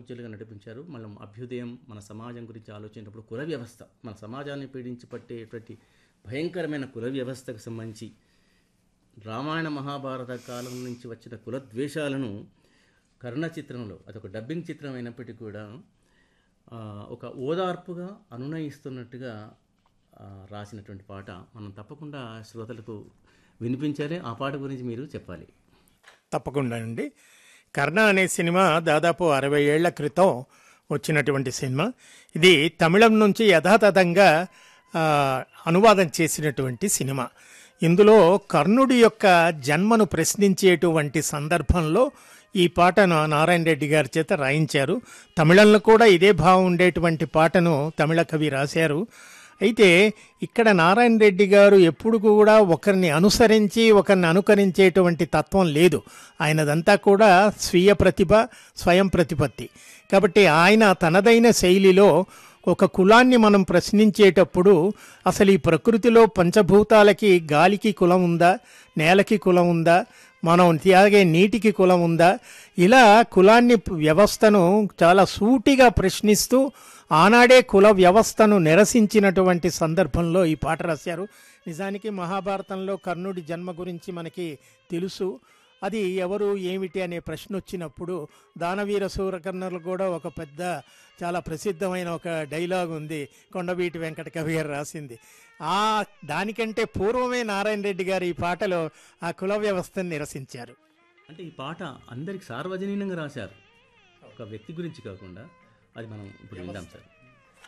రామోజీలుగా నడిపించారు మనం అభ్యుదయం మన సమాజం గురించి ఆలోచించినప్పుడు కుల వ్యవస్థ మన సమాజాన్ని పీడించి పట్టేటువంటి భయంకరమైన కుల వ్యవస్థకు సంబంధించి రామాయణ మహాభారత కాలం నుంచి వచ్చిన కుల ద్వేషాలను కరుణ చిత్రంలో అదొక డబ్బింగ్ చిత్రం అయినప్పటికీ కూడా ఆ, ఒక ఓదార్పుగా అనునయిస్తున్నట్టుగా ఆ, రాసినటువంటి పాట మనం తప్పకుండా శ్రోతలకు వినిపించాలి ఆ పాట గురించి మీరు చెప్పాలి తప్పకుండా అండి కర్ణ అనే సినిమా దాదాపు అరవై ఏళ్ల క్రితం వచ్చినటువంటి సినిమా ఇది తమిళం నుంచి యథాతథంగా ఆ, అనువాదం చేసినటువంటి సినిమా ఇందులో కర్ణుడి యొక్క జన్మను ప్రశ్నించేటువంటి సందర్భంలో ఈ పాటను నారాయణ రెడ్డి గారి చేత రాయించారు తమిళంలో కూడా ఇదే భావం ఉండేటువంటి పాటను తమిళ కవి రాశారు అయితే ఇక్కడ నారాయణ రెడ్డి గారు ఎప్పుడు కూడా ఒకరిని అనుసరించి ఒకరిని అనుకరించేటువంటి తత్వం లేదు ఆయనదంతా కూడా స్వీయ ప్రతిభ స్వయం ప్రతిపత్తి కాబట్టి ఆయన తనదైన శైలిలో ఒక కులాన్ని మనం ప్రశ్నించేటప్పుడు అసలు ఈ ప్రకృతిలో పంచభూతాలకి గాలికి కులం ఉందా నేలకి కులం ఉందా మనం త్యాగే నీటికి కులం ఉందా ఇలా కులాన్ని వ్యవస్థను చాలా సూటిగా ప్రశ్నిస్తూ ఆనాడే కుల వ్యవస్థను నిరసించినటువంటి సందర్భంలో ఈ పాట రాశారు నిజానికి మహాభారతంలో కర్ణుడి జన్మ గురించి మనకి తెలుసు అది ఎవరు ఏమిటి అనే ప్రశ్న వచ్చినప్పుడు దానవీర సూరకర్ణులు కూడా ఒక పెద్ద చాలా ప్రసిద్ధమైన ఒక డైలాగ్ ఉంది కొండవీటి వెంకట కవి గారు రాసింది ఆ దానికంటే పూర్వమే నారాయణ రెడ్డి గారు ఈ పాటలో ఆ కుల వ్యవస్థను నిరసించారు అంటే ఈ పాట అందరికి సార్వజనీయంగా రాశారు ఒక వ్యక్తి గురించి కాకుండా అది మనం ఇప్పుడు విందాం సార్